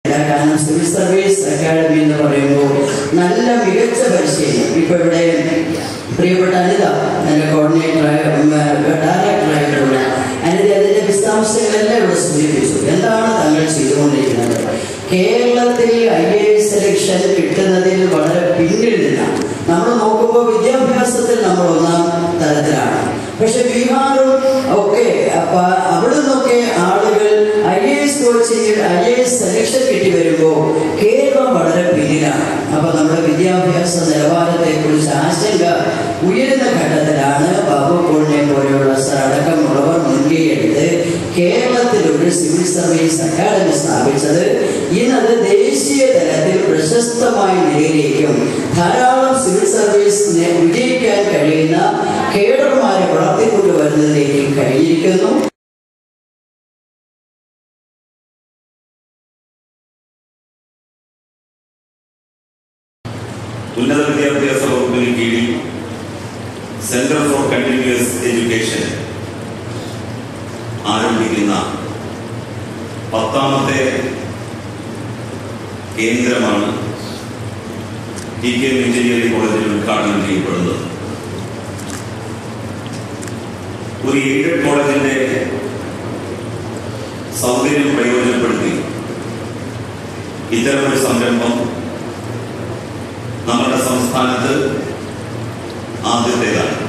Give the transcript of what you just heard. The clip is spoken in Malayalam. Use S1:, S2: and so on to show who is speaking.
S1: കാരണം സിവിൽ സർവീസ് അക്കാദമി എന്ന് പറയുമ്പോൾ നല്ല മികച്ച പരിശീലനം ഇപ്പൊ ഇവിടെ പ്രിയപ്പെട്ട അനിത എൻ്റെ കോർഡിനേറ്ററായ ഡയറക്ടറായിട്ടുള്ള അനിത അതിൻ്റെ വിശദാംശങ്ങളെല്ലാം ഇവിടെ സൂചിപ്പിച്ചു എന്താണ് തങ്ങൾ ചെയ്തുകൊണ്ടിരിക്കുന്നത് കേരളത്തിൽ ഐ എ എസ് സെലക്ഷൻ കിട്ടുന്നതിൽ വളരെ പിന്നിൽ നിന്നാണ് നമ്മൾ നോക്കുമ്പോൾ വിദ്യാഭ്യാസത്തിൽ നമ്മൾ ഒന്നാം തലത്തിലാണ് പക്ഷെ ബീഹാറും ഒക്കെ അപ്പൊ അവിടെ നിന്നൊക്കെ ആളുകൾ I A S coaching I A S selection കിട്ടി വരുമ്പോൾ കേരളം വളരെ പിന്നിലാണ് അപ്പൊ നമ്മുടെ വിദ്യാഭ്യാസ നിലവാരത്തെ കുറിച്ച് ആശങ്ക ഉയരുന്ന ഘട്ടത്തിലാണ് ബാബു പോളിനെ പോലെയുള്ള സർ അടക്കമുള്ളവർ മുൻകൈയെടുത്ത് കേരളത്തിൽ ഒരു സിവിൽ സർവീസ് അക്കാദമി സ്ഥാപിച്ചത് ഇന്നത് ദേശീയ തലത്തിൽ പ്രശസ്തമായ നിലയിലേക്കും ധാരാളം സിവിൽ സർവീസ് വിജയിക്കാൻ കഴിയുന്ന കേഡർമാരെ വളർത്തിക്കൊണ്ടുവരുന്നതിലേക്കും കഴിഞ്ഞിരിക്കുന്നു
S2: ഉന്നത വിദ്യാഭ്യാസ വകുപ്പിന് കീഴിൽ സെന്റർ ഫോർ കണ്ടിന്യൂസ് എഡ്യൂക്കേഷൻ ആരംഭിക്കുന്ന പത്താമത്തെ കേന്ദ്രമാണ് ടി കെ എം എഞ്ചിനീയറിംഗ് കോളേജിൽ ഉദ്ഘാടനം ചെയ്യപ്പെടുന്നത് ഒരു എയ്ഡഡ് കോളേജിന്റെ സൗകര്യം പ്രയോജനപ്പെടുത്തി ഇത്തരമൊരു സംരംഭം നമ്മുടെ സംസ്ഥാനത്ത് ആദ്യത്തേതാണ്